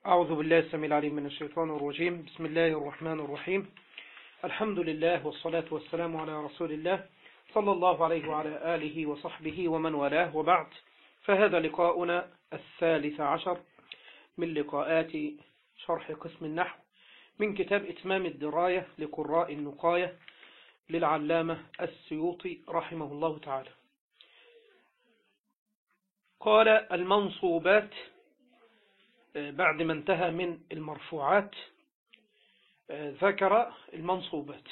أعوذ بالله السميع العليم من الشيطان الرجيم بسم الله الرحمن الرحيم الحمد لله والصلاة والسلام على رسول الله صلى الله عليه وعلى آله وصحبه ومن والاه وبعد فهذا لقاؤنا الثالث عشر من لقاءات شرح قسم النحو من كتاب إتمام الدراية لقراء النقاية للعلامة السيوطي رحمه الله تعالى قال المنصوبات بعد ما انتهى من المرفوعات ذكر المنصوبات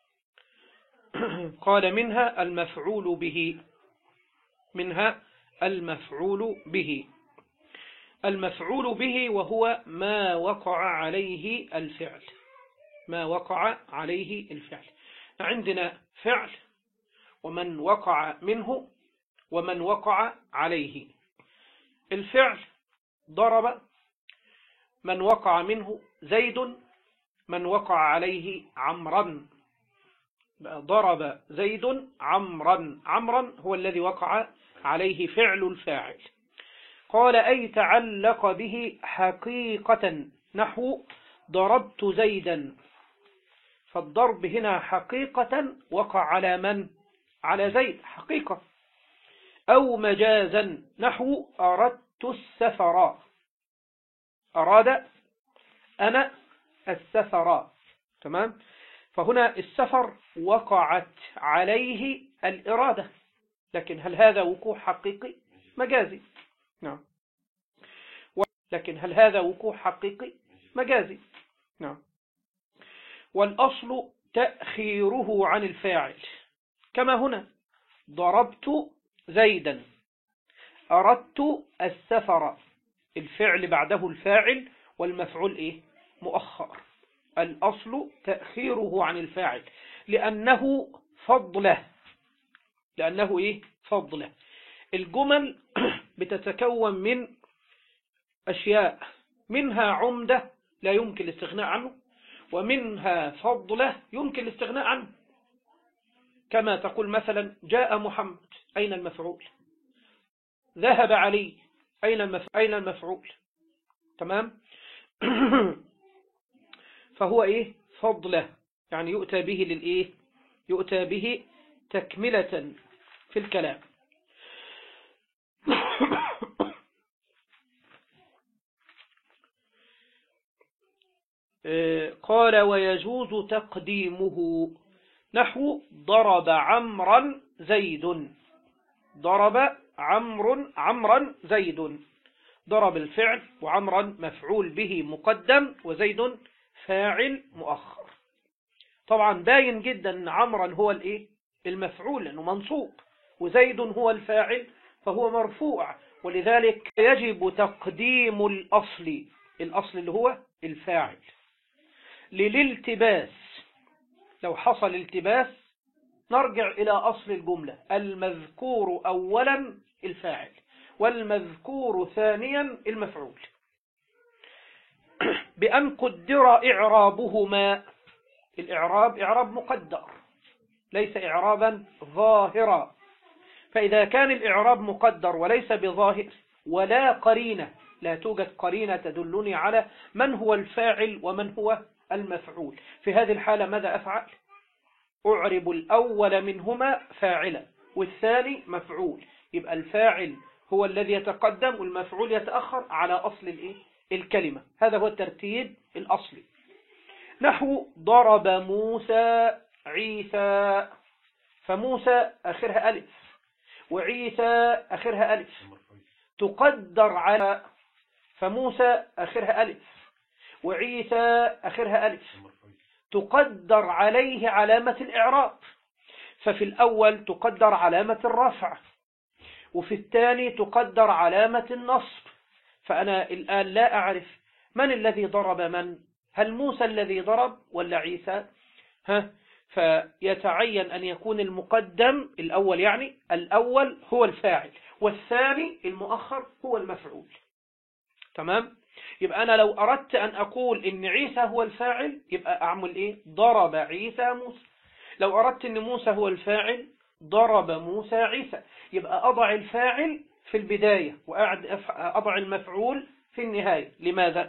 قال منها المفعول به منها المفعول به المفعول به وهو ما وقع عليه الفعل ما وقع عليه الفعل عندنا فعل ومن وقع منه ومن وقع عليه الفعل ضرب من وقع منه زيد من وقع عليه عمرا ضرب زيد عمرا عمرا هو الذي وقع عليه فعل الفاعل قال أي تعلق به حقيقة نحو ضربت زيدا فالضرب هنا حقيقة وقع على من على زيد حقيقة أو مجازا نحو أردت السفر أراد أنا السفر تمام فهنا السفر وقعت عليه الإرادة لكن هل هذا وقوع حقيقي مجازي نعم لكن هل هذا وقوع حقيقي مجازي نعم والأصل تأخيره عن الفاعل كما هنا ضربت زيدا أردت السفر الفعل بعده الفاعل والمفعول إيه مؤخر الأصل تأخيره عن الفاعل لأنه فضله لأنه إيه فضله الجمل بتتكون من أشياء منها عمدة لا يمكن الاستغناء عنه ومنها فضله يمكن الاستغناء عنه كما تقول مثلا جاء محمد أين المفعول ذهب علي أين المفعول, أين المفعول؟ تمام فهو إيه فضله يعني يؤتى به للإيه يؤتى به تكملة في الكلام قال ويجوز تقديمه نحو ضرب عمرا زيد ضرب عمرو عمرا زيد ضرب الفعل وعمرا مفعول به مقدم وزيد فاعل مؤخر طبعا باين جدا ان عمرا هو الايه المفعول لانه منصوب وزيد هو الفاعل فهو مرفوع ولذلك يجب تقديم الاصل الاصل اللي هو الفاعل للالتباس لو حصل التباس نرجع إلى أصل الجملة المذكور أولا الفاعل والمذكور ثانيا المفعول بأن قدر إعرابهما الإعراب إعراب مقدر ليس إعرابا ظاهرا فإذا كان الإعراب مقدر وليس بظاهر ولا قرينة لا توجد قرينة تدلني على من هو الفاعل ومن هو المفعول في هذه الحالة ماذا أفعل أعرب الأول منهما فاعلا والثاني مفعول يبقى الفاعل هو الذي يتقدم والمفعول يتأخر على أصل الإيه؟ الكلمة هذا هو الترتيب الأصلي نحو ضرب موسى عيسى فموسى آخرها ألف وعيسى آخرها ألف تقدر على فموسى آخرها ألف وعيسى آخرها ألف تقدر عليه علامة الإعراب ففي الأول تقدر علامة الرفع وفي الثاني تقدر علامة النصب فأنا الآن لا أعرف من الذي ضرب من هل موسى الذي ضرب ولا عيسى ها فيتعين أن يكون المقدم الأول يعني الأول هو الفاعل والثاني المؤخر هو المفعول تمام يبقى أنا لو أردت أن أقول إن عيسى هو الفاعل يبقى أعمل إيه ضرب عيسى موسى لو أردت أن موسى هو الفاعل ضرب موسى عيسى يبقى أضع الفاعل في البداية وأضع المفعول في النهاية لماذا؟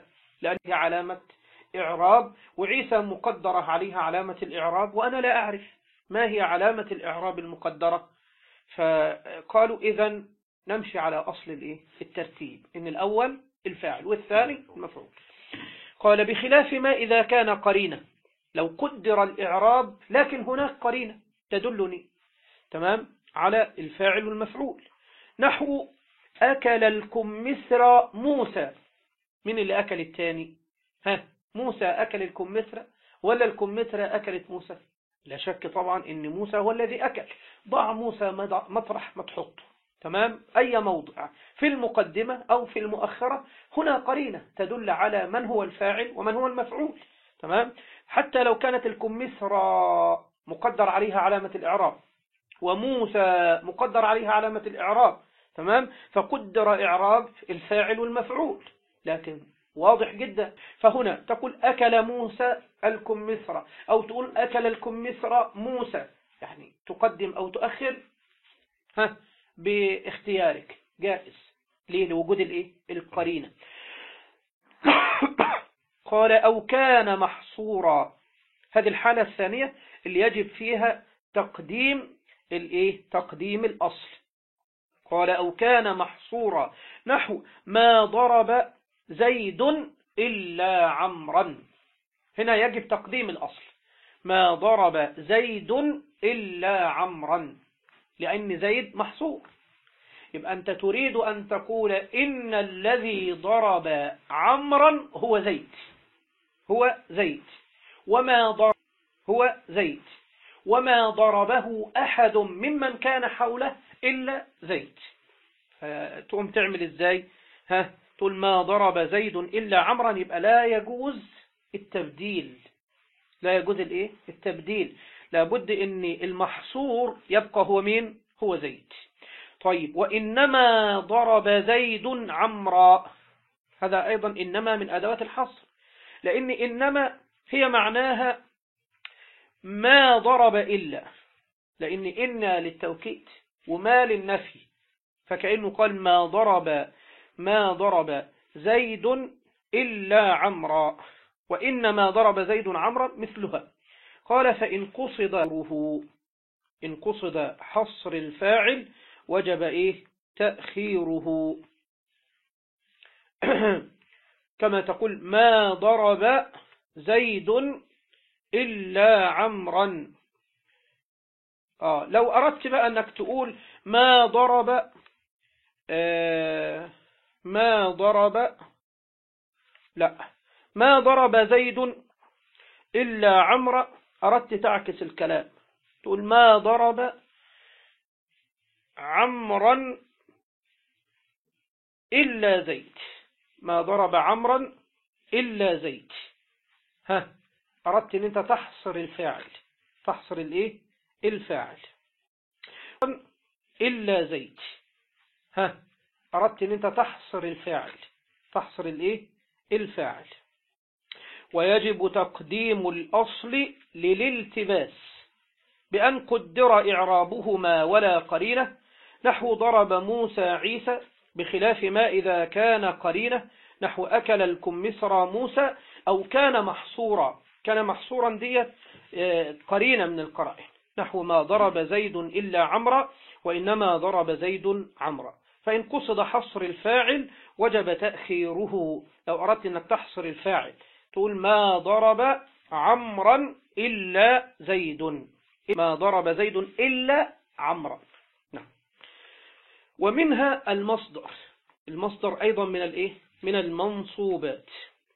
لأنها علامة إعراب وعيسى مقدرة عليها علامة الإعراب وأنا لا أعرف ما هي علامة الإعراب المقدرة فقالوا إذا نمشي على أصل الإيه؟ الترتيب إن الأول الفاعل والثاني المفعول قال بخلاف ما إذا كان قرينة لو قدر الإعراب لكن هناك قرينة تدلني تمام على الفاعل والمفعول نحو أكل الكمثرى موسى من اللي أكل الثاني ها موسى أكل الكمثرى ولا الكمثرى أكلت موسى لا شك طبعا ان موسى هو الذي أكل ضع موسى مطرح ما تحطه تمام أي موضع في المقدمة أو في المؤخرة هنا قرينة تدل على من هو الفاعل ومن هو المفعول تمام حتى لو كانت الكمثرى مقدر عليها علامة الإعراب وموسى مقدر عليها علامة الإعراب تمام فقدر إعراب الفاعل والمفعول لكن واضح جدا فهنا تقول أكل موسى الكمثرى أو تقول أكل الكمثرى موسى يعني تقدم أو تؤخر ها باختيارك جائز ليه لوجود الايه القرينه قال أو كان محصورا هذه الحالة الثانية اللي يجب فيها تقديم الايه تقديم الأصل قال أو كان محصورا نحو ما ضرب زيد إلا عمرا هنا يجب تقديم الأصل ما ضرب زيد إلا عمرا لأن زيد محصور يبقى أنت تريد أن تقول إن الذي ضرب عمرا هو زيد هو زيد وما ضرب هو زيد وما ضربه أحد ممن كان حوله إلا زيد تقوم تعمل إزاي ها تقول ما ضرب زيد إلا عمرا يبقى لا يجوز التبديل لا يجوز الايه التبديل لابد ان المحصور يبقى هو مين هو زيد طيب وإنما ضرب زيد عمرا هذا أيضا إنما من أدوات الحصر لأن إنما هي معناها ما ضرب إلا لأن إن للتوكيد وما للنفي فكأنه قال ما ضرب ما ضرب زيد إلا عمرا وإنما ضرب زيد عمرا مثلها قال فإن قصد إن قصد حصر الفاعل وجب إيه تأخيره كما تقول ما ضرب زيد إلا عمرا آه لو أردت بقى أنك تقول ما ضرب آه ما ضرب لا ما ضرب زيد إلا عمرا أردت تعكس الكلام تقول ما ضرب عمرا إلا زيد ما ضرب عمرا إلا زيد ها أردت أن أنت تحصر الفاعل تحصر الإيه الفاعل إلا زيد ها أردت أن أنت تحصر الفاعل تحصر الإيه الفاعل ويجب تقديم الأصل للالتباس بأن قدر إعرابهما ولا قرينة نحو ضرب موسى عيسى بخلاف ما إذا كان قرينة نحو أكل الكمثرى موسى أو كان محصورا كان محصورا دي آه، قرينة من القرائن نحو ما ضرب زيد إلا عمرا وإنما ضرب زيد عمرا فإن قصد حصر الفاعل وجب تأخيره لو أردت أنك تحصر الفاعل تقول ما ضرب عمرا إلا زيد ما ضرب زيد إلا عمرا ومنها المصدر المصدر أيضا من الإيه؟ من المنصوبات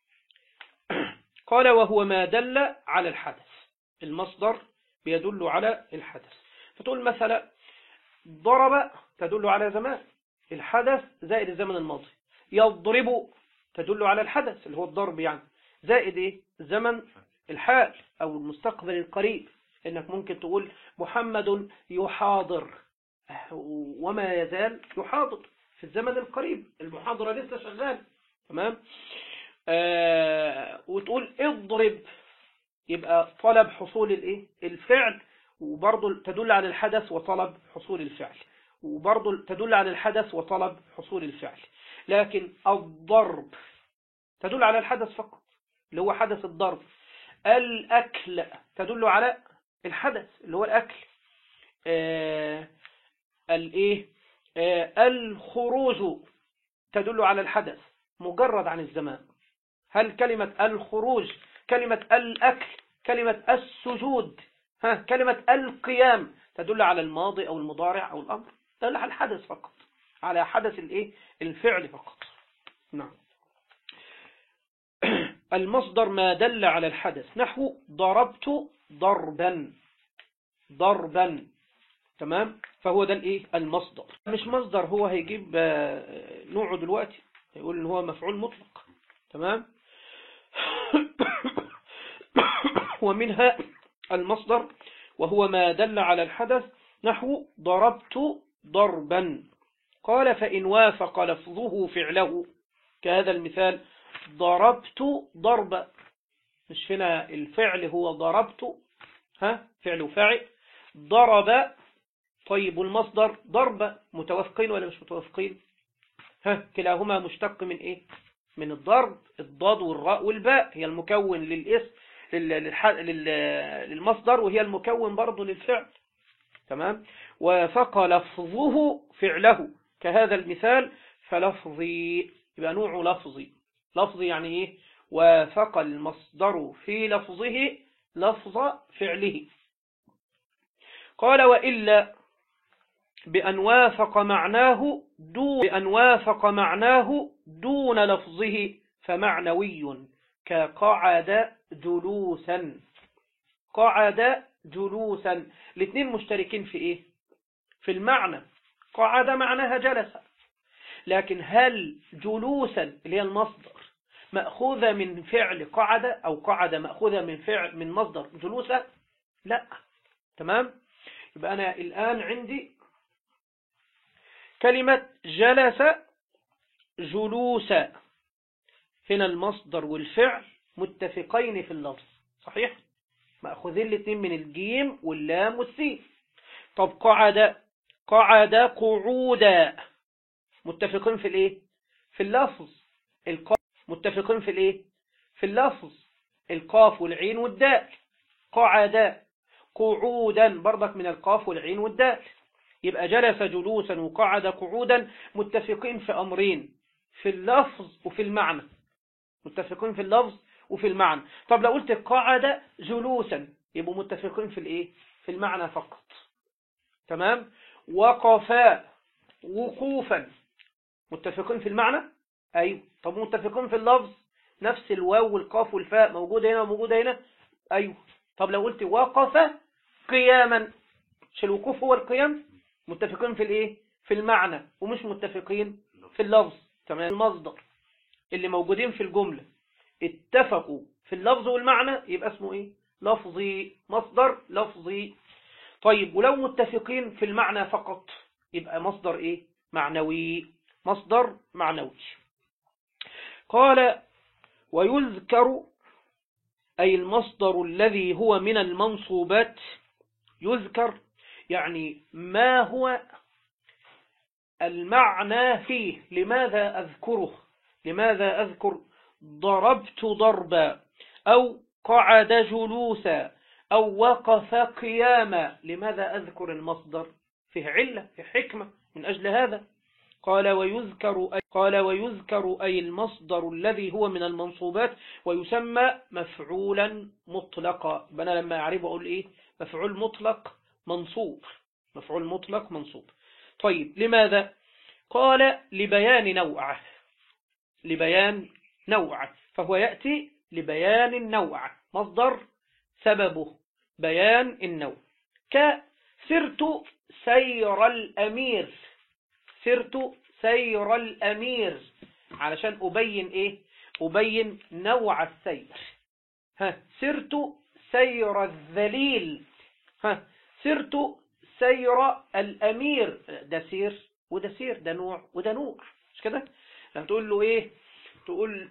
قال وهو ما دل على الحدث المصدر بيدل على الحدث فتقول مثلا ضرب تدل على زمان الحدث زائد الزمن الماضي يضرب تدل على الحدث اللي هو الضرب يعني زائد ايه زمن الحال او المستقبل القريب انك ممكن تقول محمد يحاضر وما يزال يحاضر في الزمن القريب المحاضرة لسه شغال تمام آه وتقول اضرب يبقى طلب حصول الايه الفعل وبرضه تدل على الحدث وطلب حصول الفعل وبرضه تدل على الحدث وطلب حصول الفعل لكن الضرب تدل على الحدث فقط اللي هو حدث الضرب الأكل تدل على الحدث اللي هو الأكل آه الايه آه الخروج تدل على الحدث مجرد عن الزمان هل كلمة الخروج كلمة الأكل كلمة السجود ها كلمة القيام تدل على الماضي أو المضارع أو الأمر تدل على الحدث فقط على حدث الايه الفعل فقط نعم المصدر ما دل على الحدث نحو ضربت ضربا ضربا تمام فهو ده الايه المصدر مش مصدر هو هيجيب نوعه دلوقتي يقول ان هو مفعول مطلق تمام ومنها المصدر وهو ما دل على الحدث نحو ضربت ضربا قال فإن وافق لفظه فعله كهذا المثال ضربت ضربا مش هنا الفعل هو ضربت ها فعل وفاعل ضرب طيب والمصدر ضرب متوافقين ولا مش متوافقين ها كلاهما مشتق من ايه من الضرب الضاد والراء والباء هي المكون للاسم للمصدر وهي المكون برضه للفعل تمام وفق لفظه فعله كهذا المثال فلفظي يبقى نوع لفظي لفظي يعني ايه وافق المصدر في لفظه لفظ فعله قال وإلا بأن وافق معناه دون بأن وافق معناه دون لفظه فمعنوي كقعد جلوسا قعد جلوسا الاثنين مشتركين في ايه في المعنى قعد معناها جلس لكن هل جلوسا اللي هي المصدر مأخوذة من فعل قعد أو قعد مأخوذة من فعل من مصدر جلوسا لا تمام يبقى أنا الآن عندي كلمة جلس جلوسا هنا المصدر والفعل متفقين في اللفظ صحيح مأخوذين الاثنين من الجيم واللام والسين طب قعد قعد قعودا متفقين في الايه في اللفظ القاف متفقين في الايه في اللفظ القاف والعين والدال قعد قعودا برضك من القاف والعين والدال يبقى جلس جلوسا وقعد قعودا متفقين في أمرين في اللفظ وفي المعنى متفقين في اللفظ وفي المعنى طب لو قلت قعد جلوسا يبقوا متفقين في الايه في المعنى فقط تمام وقفا وقوفا متفقين في المعنى ايوه طب متفقين في اللفظ نفس الواو والقاف والفاء موجودة هنا وموجودة هنا ايوه طب لو قلت وقف قياما مش الوقوف هو القيام متفقين في الايه في المعنى ومش متفقين في اللفظ تمام المصدر اللي موجودين في الجملة اتفقوا في اللفظ والمعنى يبقى اسمه ايه لفظي مصدر لفظي طيب ولو متفقين في المعنى فقط يبقى مصدر ايه معنوي مصدر معنوي قال ويذكر أي المصدر الذي هو من المنصوبات يذكر يعني ما هو المعنى فيه لماذا أذكره لماذا أذكر ضربت ضربا أو قعد جلوسا أو وقف قياما لماذا أذكر المصدر فيه علة فيه حكمة من أجل هذا قال ويذكر أي, قال ويذكر أي المصدر الذي هو من المنصوبات ويسمى مفعولا مطلقا أنا لما أعرف أقول إيه مفعول مطلق منصوب مفعول مطلق منصوب طيب لماذا قال لبيان نوعه لبيان نوعه فهو يأتي لبيان النوع مصدر سببه بيان النوع كسرت سير الأمير سرت سير الأمير علشان أبين إيه أبين نوع السير ها سرت سير الذليل ها سرت سير الأمير ده سير وده سير ده نوع وده نوع مش كده لما تقول له ايه تقول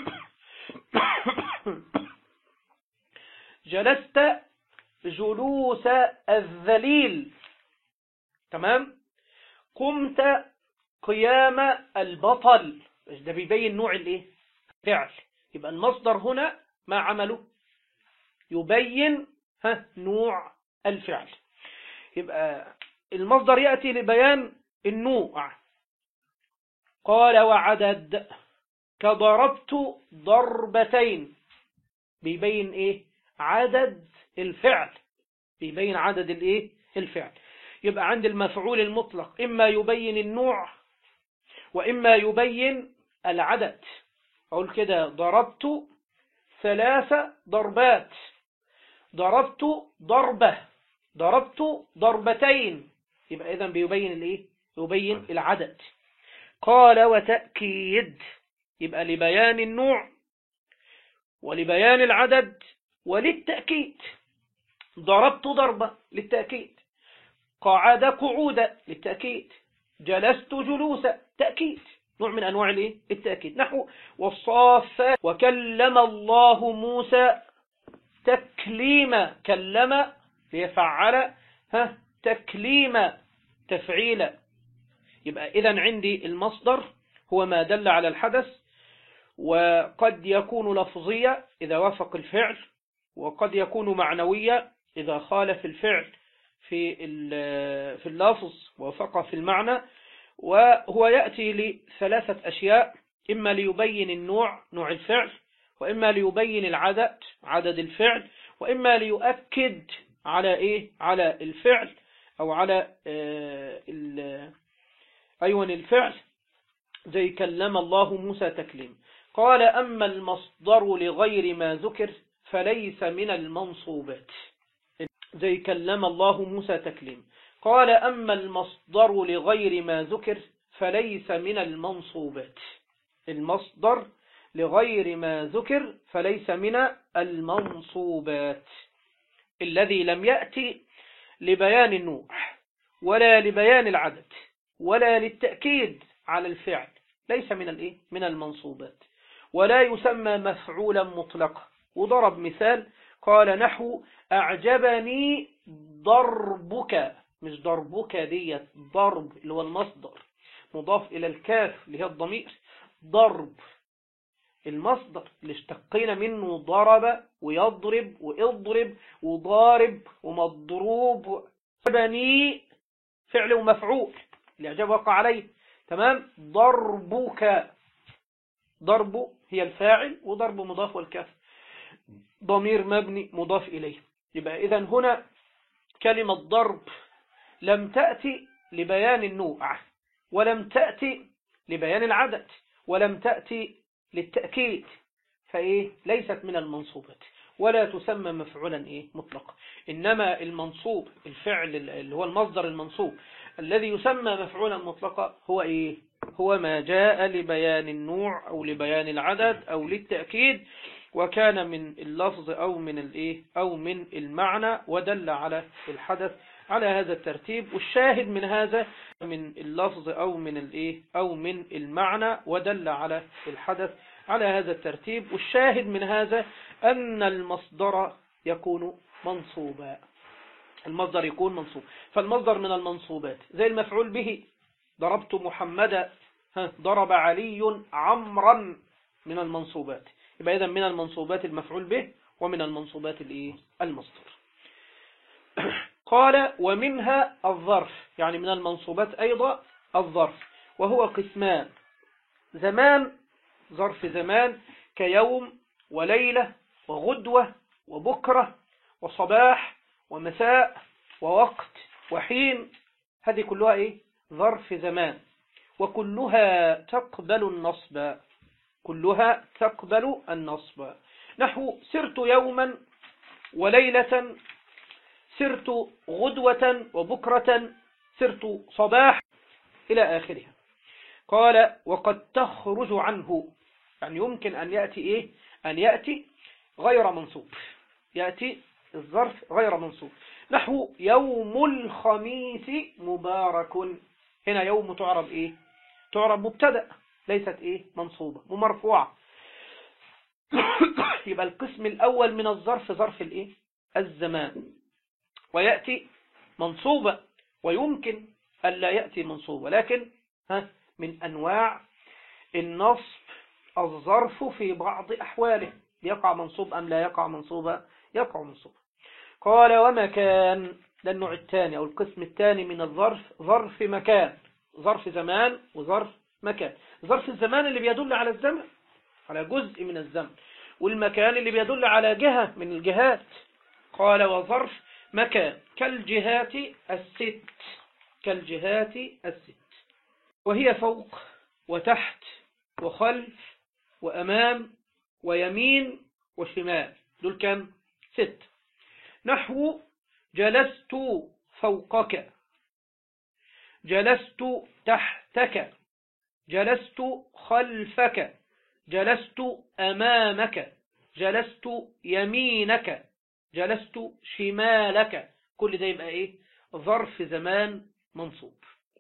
جلست جلوس الذليل تمام قمت قيام البطل ده بيبين نوع الايه فعل يبقى المصدر هنا ما عمله يبين ها نوع الفعل يبقى المصدر يأتي لبيان النوع قال وعدد كضربت ضربتين بيبين ايه عدد الفعل بيبين عدد الايه الفعل يبقى عند المفعول المطلق إما يبين النوع وإما يبين العدد أقول كده ضربت ثلاث ضربات ضربت ضربة ضربت ضربتين يبقى إذا بيبين الإيه يبين العدد قال وتأكيد يبقى لبيان النوع ولبيان العدد وللتأكيد ضربت ضربة للتأكيد قعد قعودا للتأكيد جلست جلوسا تأكيد نوع من أنواع الايه التأكيد نحو والصافات وكلم الله موسى تكليما كلم ليفعل ها تكليما تفعيلا يبقى إذا عندي المصدر هو ما دل على الحدث وقد يكون لفظية إذا وافق الفعل وقد يكون معنوية إذا خالف الفعل في في اللفظ ووافق في المعنى وهو يأتي لثلاثة أشياء إما ليبين النوع نوع الفعل وإما ليبين العدد عدد الفعل وإما ليؤكد على إيه على الفعل أو على أيوان الفعل زي كلم الله موسى تكليم قال أما المصدر لغير ما ذكر فليس من المنصوبات زي كلم الله موسى تكليم قال أما المصدر لغير ما ذكر فليس من المنصوبات المصدر لغير ما ذكر فليس من المنصوبات الذي لم يأتي لبيان النوع ولا لبيان العدد ولا للتأكيد على الفعل ليس من الايه من المنصوبات ولا يسمى مفعولا مطلقا وضرب مثال قال نحو أعجبني ضربك مش ضربك ديت ضرب اللي هو المصدر مضاف إلى الكاف اللي هي الضمير ضرب المصدر اللي اشتقينا منه ضرب ويضرب واضرب وضارب ومضروب بني فعل ومفعول الإعجاب وقع عليه تمام ضربك ضرب هي الفاعل وضرب مضاف والكاف ضمير مبني مضاف إليه يبقى إذا هنا كلمة ضرب لم تأتي لبيان النوع ولم تأتي لبيان العدد ولم تأتي للتأكيد فإيه ليست من المنصوبات ولا تسمى مفعولا إيه مطلقا إنما المنصوب الفعل اللي هو المصدر المنصوب الذي يسمى مفعولا مطلقا هو إيه هو ما جاء لبيان النوع أو لبيان العدد أو للتأكيد وكان من اللفظ أو من الإيه أو من المعنى ودل على الحدث على هذا الترتيب والشاهد من هذا من اللفظ أو من الإيه أو من المعنى ودل على الحدث على هذا الترتيب والشاهد من هذا أن المصدر يكون منصوبا المصدر يكون منصوب فالمصدر من المنصوبات زي المفعول به ضربت محمدا ضرب علي عمرا من المنصوبات يبقى إذا من المنصوبات المفعول به ومن المنصوبات الايه المصدر قال ومنها الظرف يعني من المنصوبات أيضا الظرف وهو قسمان زمان ظرف زمان كيوم وليلة وغدوة وبكرة وصباح ومساء ووقت وحين هذه كلها ايه ظرف زمان وكلها تقبل النصب كلها تقبل النصب نحو سرت يوما وليلة سرت غدوة وبكرة سرت صباح إلى آخرها قال وقد تخرج عنه يعني يمكن أن يأتي إيه أن يأتي غير منصوب يأتي الظرف غير منصوب نحو يوم الخميس مبارك هنا يوم تعرب إيه تعرب مبتدأ ليست إيه منصوبة ومرفوعة يبقى القسم الأول من الظرف ظرف الإيه الزمان ويأتي منصوبة ويمكن ألا يأتي منصوبة لكن ها من أنواع النصب الظرف في بعض أحواله يقع منصوب أم لا يقع منصوبا يقع منصوب قال ومكان ده النوع الثاني أو القسم الثاني من الظرف ظرف مكان ظرف زمان وظرف مكان ظرف الزمان اللي بيدل على الزمن على جزء من الزمن والمكان اللي بيدل على جهة من الجهات قال وظرف مكان كالجهات الست كالجهات الست وهي فوق وتحت وخلف وأمام ويمين وشمال دول كم ست نحو جلست فوقك جلست تحتك جلست خلفك جلست أمامك جلست يمينك جلست شمالك كل ده يبقى إيه ظرف زمان منصوب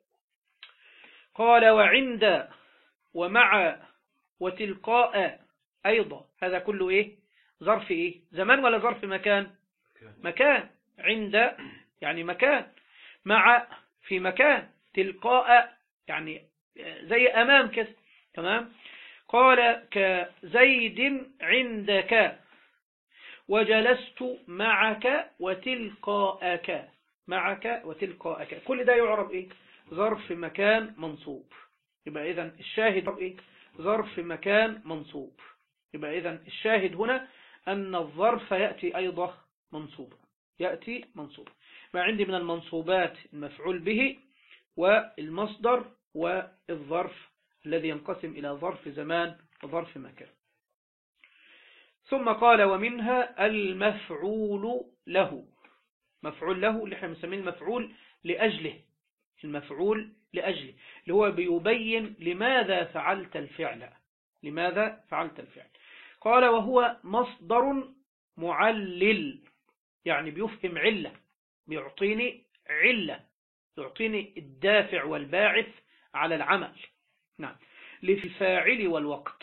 قال وعند ومع وتلقاء أيضا هذا كله إيه ظرف إيه زمان ولا ظرف مكان مكان عند يعني مكان مع في مكان تلقاء يعني زي أمام كده تمام قال كزيد عندك وجلست معك وتلقاءك معك وتلقاءك كل ده يعرب إيه ظرف مكان منصوب يبقى إذن الشاهد إيه ظرف مكان منصوب يبقى إذن الشاهد هنا أن الظرف يأتي أيضا منصوبا يأتي منصوبا ما عندي من المنصوبات المفعول به والمصدر والظرف الذي ينقسم إلى ظرف زمان وظرف مكان ثم قال ومنها المفعول له مفعول له اللي احنا بنسميه المفعول لأجله المفعول لأجله اللي هو بيبين لماذا فعلت الفعل لماذا فعلت الفعل قال وهو مصدر معلل يعني بيفهم علة بيعطيني علة يعطيني الدافع والباعث على العمل نعم للفاعل والوقت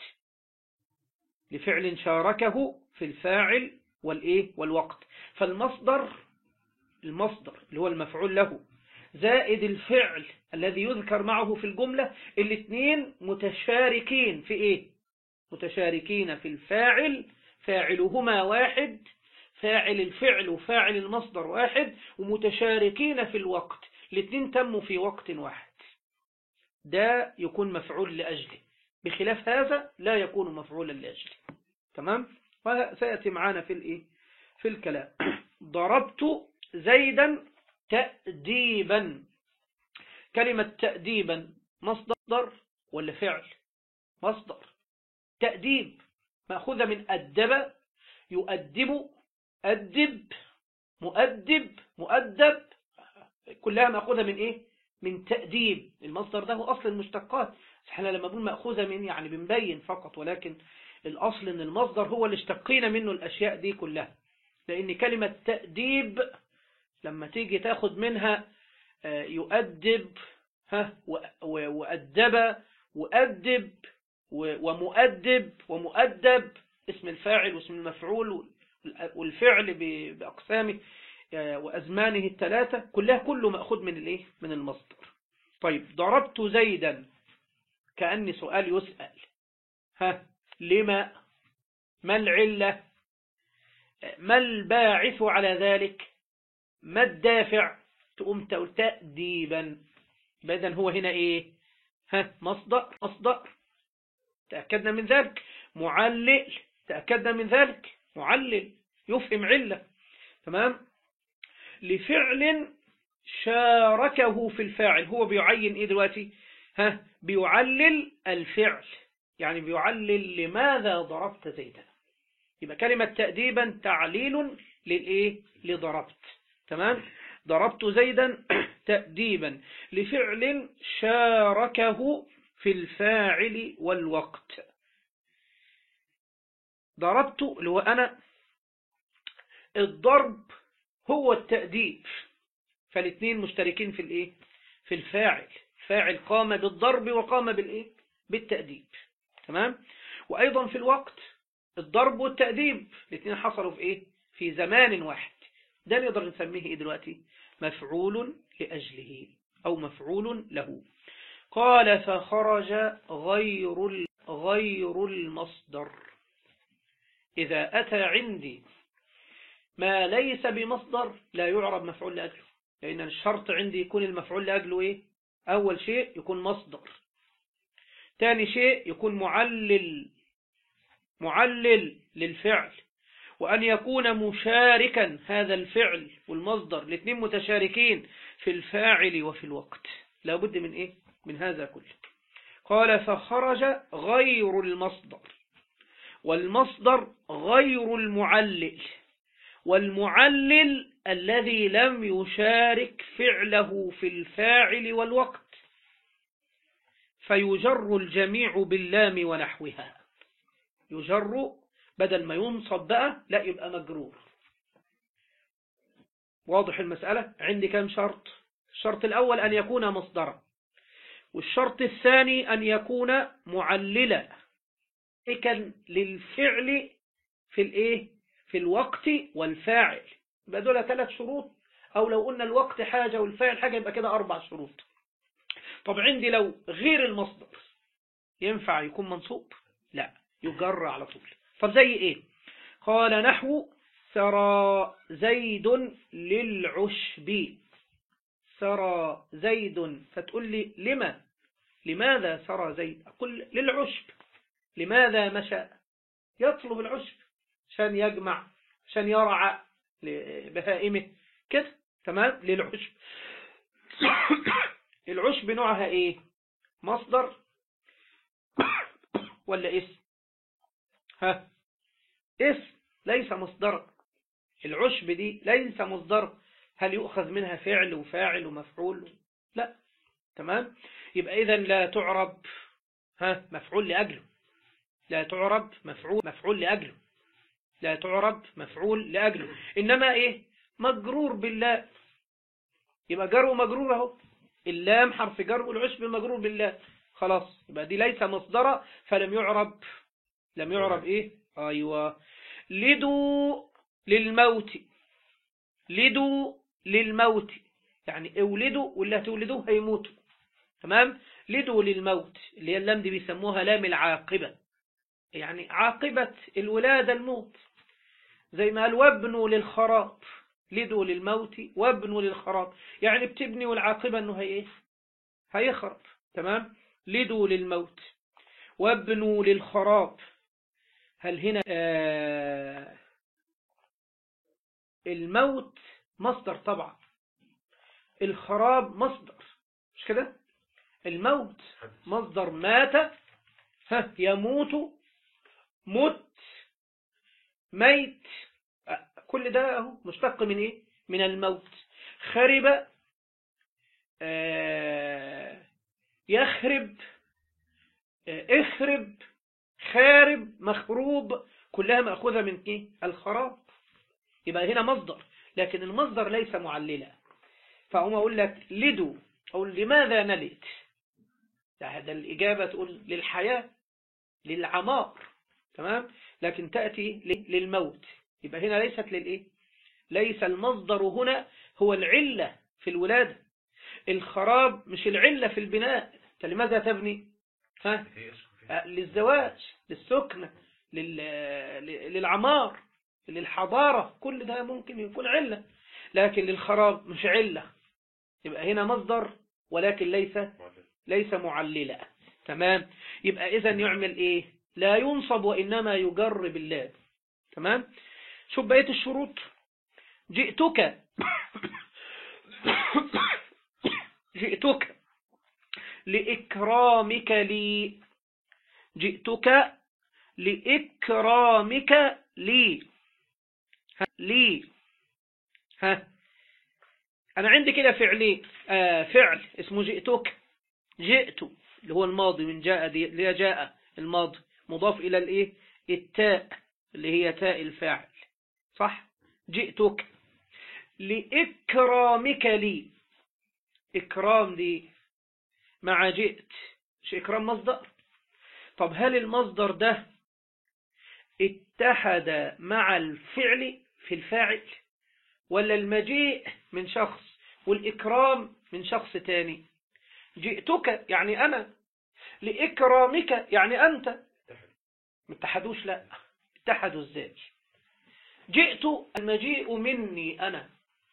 لفعل شاركه في الفاعل والإيه والوقت فالمصدر المصدر اللي هو المفعول له زائد الفعل الذي يذكر معه في الجملة الاثنين متشاركين في ايه متشاركين في الفاعل فاعلهما واحد فاعل الفعل وفاعل المصدر واحد ومتشاركين في الوقت الاثنين تموا في وقت واحد ده يكون مفعول لأجله بخلاف هذا لا يكون مفعولا لأجله تمام وسيأتي معانا في الايه في الكلام ضربت زيدا تأديبا كلمة تأديبا مصدر ولا فعل مصدر تأديب مأخوذة من أدب يؤدب أدب مؤدب مؤدب كلها مأخوذة من إيه من تأديب المصدر ده هو أصل المشتقات احنا لما بنقول مأخوذة من يعني بنبين فقط ولكن الأصل ان المصدر هو اللي اشتقينا منه الأشياء دي كلها لأن كلمة تأديب لما تيجي تاخد منها يؤدب ها وأدب وأدب ومؤدب ومؤدب اسم الفاعل واسم المفعول والفعل بأقسامه وأزمانه الثلاثة كلها كله مأخذ من الايه من المصدر طيب ضربت زيدا كأني سؤال يسأل ها لما ما العلة ما الباعث على ذلك ما الدافع تقوم تقول تأديبا بدن هو هنا ايه ها مصدر مصدر تأكدنا من ذلك معلل تأكدنا من ذلك معلل يفهم علة تمام لفعل شاركه في الفاعل هو بيعين ايه دلوقتي ها بيعلل الفعل يعني بيعلل لماذا ضربت زيدا يبقى كلمة تأديبا تعليل للإيه لضربت تمام ضربت زيدا تأديبا لفعل شاركه في الفاعل والوقت ضربت اللي هو أنا الضرب هو التأديب فالاثنين مشتركين في الايه في الفاعل فاعل قام بالضرب وقام بالايه بالتأديب تمام وأيضا في الوقت الضرب والتأديب الاثنين حصلوا في ايه في زمان واحد ده نقدر نسميه ايه دلوقتي مفعول لأجله أو مفعول له قال فخرج غير غير المصدر إذا أتى عندي ما ليس بمصدر لا يعرب مفعول لأجله لأن الشرط عندي يكون المفعول لأجله إيه أول شيء يكون مصدر ثاني شيء يكون معلل معلل للفعل وأن يكون مشاركا هذا الفعل والمصدر الاثنين متشاركين في الفاعل وفي الوقت لا بد من إيه من هذا كله قال فخرج غير المصدر والمصدر غير المعلل والمعلل الذي لم يشارك فعله في الفاعل والوقت فيجر الجميع باللام ونحوها يجر بدل ما ينصب بقى لا يبقى مجرور واضح المسألة عندي كم شرط الشرط الأول أن يكون مصدرا والشرط الثاني أن يكون معللا كان للفعل في الايه في الوقت والفاعل يبقى دول ثلاث شروط او لو قلنا الوقت حاجة والفاعل حاجة يبقى كده اربع شروط طب عندي لو غير المصدر ينفع يكون منصوب لا يجر على طول طب زي ايه قال نحو سرى زيد للعشب سرى زيد فتقول لي لما لماذا سرى زيد أقول للعشب لماذا مشى يطلب العشب عشان يجمع عشان يرعى بهائمه كده تمام للعشب العشب نوعها ايه مصدر ولا اسم ها اسم ليس مصدر العشب دي ليس مصدر هل يؤخذ منها فعل وفاعل ومفعول لا تمام يبقى اذا لا تعرب ها مفعول لأجله لا تعرب مفعول مفعول لأجله لا تعرب مفعول لأجله إنما إيه مجرور بالله يبقى جر ومجرور اهو اللام حرف جر والعشب مجرور بالله خلاص يبقى دي ليس مصدرة فلم يعرب لم يعرب إيه أيوة لدوا للموت لدوا للموت يعني اولدوا واللي هتولدوه هيموتوا تمام لدوا للموت اللي هي اللام دي بيسموها لام العاقبة يعني عاقبة الولادة الموت زي ما قال وابنوا للخراب لدوا للموت وابنوا للخراب يعني بتبني والعاقبة انه هي ايه هيخرب تمام لدوا للموت وابنوا للخراب هل هنا آه الموت مصدر طبعا الخراب مصدر مش كده الموت مصدر مات ها يموت مت ميت كل ده اهو مشتق من ايه من الموت خرب آه يخرب آه اخرب خارب مخروب كلها مأخوذة من ايه الخراب يبقى هنا مصدر لكن المصدر ليس معللا فأقوم أقول لك لدوا أو لماذا نلد هذا الإجابة تقول للحياة للعمار تمام لكن تأتي للموت يبقى هنا ليست للإيه ليس المصدر هنا هو العلة في الولادة الخراب مش العلة في البناء لماذا تبني ها للزواج للسكنة للعمار للحضارة كل ده ممكن يكون علة لكن للخراب مش علة يبقى هنا مصدر ولكن ليس ليس معللا تمام يبقى إذا يعمل إيه لا ينصب وإنما يجر بالله تمام شوف بقية الشروط جئتك جئتك لإكرامك لي جئتك لإكرامك لي لي ها أنا عندي كده فعلين آه فعل اسمه جئتك جئت اللي هو الماضي من جاء دي اللي هي جاء الماضي مضاف إلى الإيه التاء اللي هي تاء الفاعل صح جئتك لإكرامك لي إكرام دي مع جئت مش إكرام مصدر طب هل المصدر ده اتحد مع الفعل في الفاعل ولا المجيء من شخص والإكرام من شخص تاني جئتك يعني أنا لإكرامك يعني أنت ما اتحدوش لا اتحدوا ازاي جئت المجيء مني أنا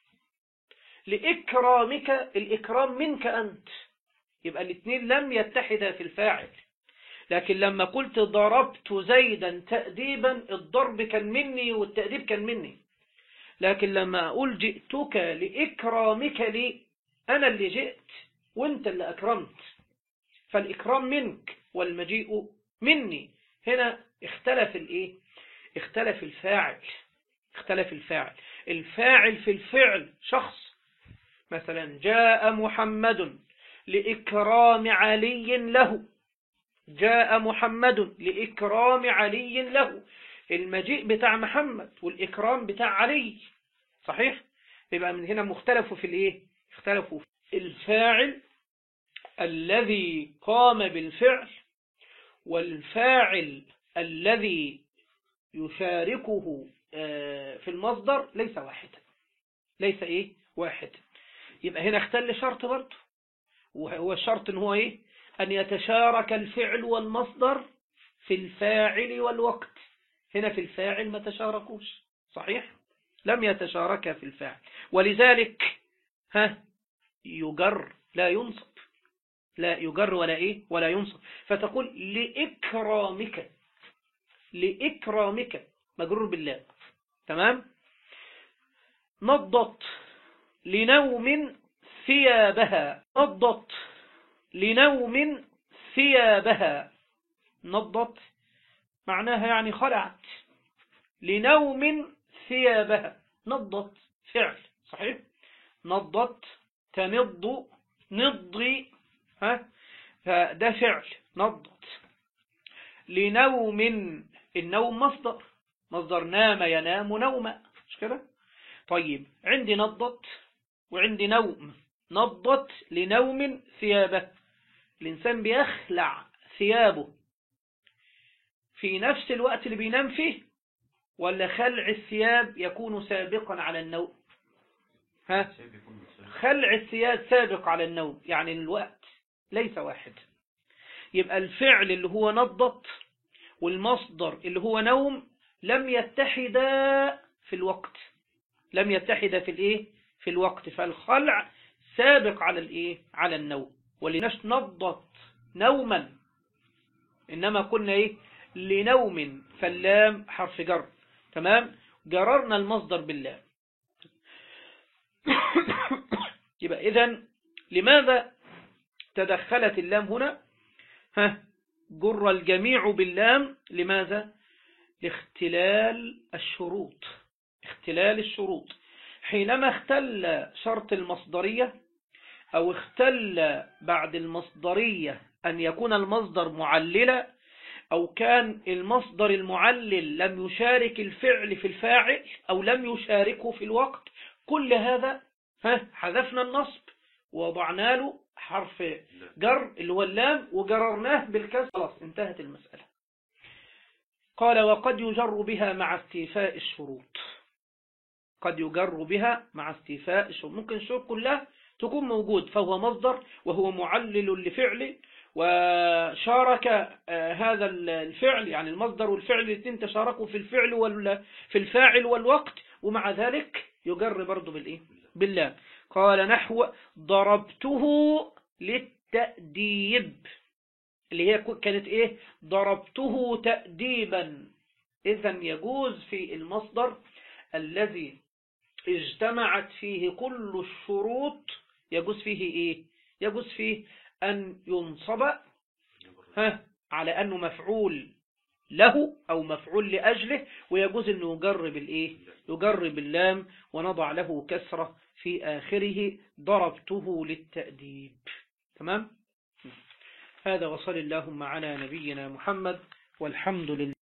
لإكرامك الإكرام منك أنت يبقى الاثنين لم يتحدا في الفاعل لكن لما قلت ضربت زيدا تأديبا الضرب كان مني والتأديب كان مني لكن لما أقول جئتك لإكرامك لي أنا اللي جئت وانت اللي أكرمت فالإكرام منك والمجيء مني هنا اختلف الإيه اختلف الفاعل اختلف الفاعل الفاعل في الفعل شخص مثلا جاء محمد لإكرام علي له جاء محمد لإكرام علي له المجيء بتاع محمد والإكرام بتاع علي صحيح يبقى من هنا مختلفوا في الايه اختلفوا في الفاعل الذي قام بالفعل والفاعل الذي يشاركه في المصدر ليس واحدا ليس ايه واحد يبقى هنا اختل شرط برضه وهو الشرط ان هو ايه ان يتشارك الفعل والمصدر في الفاعل والوقت هنا في الفاعل ما تشاركوش صحيح لم يتشاركا في الفاعل ولذلك ها يجر لا ينصب لا يجر ولا ايه ولا ينصب فتقول لإكرامك لإكرامك مجرور بالله تمام نضت لنوم ثيابها نضت لنوم ثيابها نضت معناها يعني خلعت لنوم ثيابها نضت فعل صحيح نضت تنض نضي ها فده فعل نضت لنوم النوم مصدر مصدر نام ينام نوما مش كده طيب عندي نضت وعندي نوم نضت لنوم ثيابه الإنسان بيخلع ثيابه في نفس الوقت اللي بينام فيه ولا خلع الثياب يكون سابقا على النوم ها خلع الثياب سابق على النوم يعني الوقت ليس واحد يبقى الفعل اللي هو نضت والمصدر اللي هو نوم لم يتحدا في الوقت لم يتحدا في الايه في الوقت فالخلع سابق على الايه على النوم ولنش نضت نوما انما قلنا ايه لنوم فاللام حرف جر تمام جررنا المصدر باللام يبقى اذا لماذا تدخلت اللام هنا ها جر الجميع باللام لماذا لاختلال الشروط اختلال الشروط حينما اختل شرط المصدرية أو اختل بعد المصدرية أن يكون المصدر معللا أو كان المصدر المعلل لم يشارك الفعل في الفاعل أو لم يشاركه في الوقت كل هذا ها حذفنا النصب ووضعنا له حرف جر اللي هو اللام وجررناه بالكسر خلاص انتهت المسألة قال وقد يجر بها مع استيفاء الشروط قد يجر بها مع استيفاء الشروط ممكن الشروط كلها تكون موجود فهو مصدر وهو معلل لفعل وشارك هذا الفعل يعني المصدر والفعل الاثنين تشاركوا في الفعل وال في الفاعل والوقت ومع ذلك يجر برضه بالايه بالله قال نحو ضربته للتأديب اللي هي كانت ايه ضربته تأديبا اذا يجوز في المصدر الذي اجتمعت فيه كل الشروط يجوز فيه ايه يجوز فيه ان ينصب ها على انه مفعول له او مفعول لاجله ويجوز انه يجرب الايه يجرب اللام ونضع له كسرة في اخره ضربته للتأديب تمام هذا وصل اللهم على نبينا محمد والحمد لله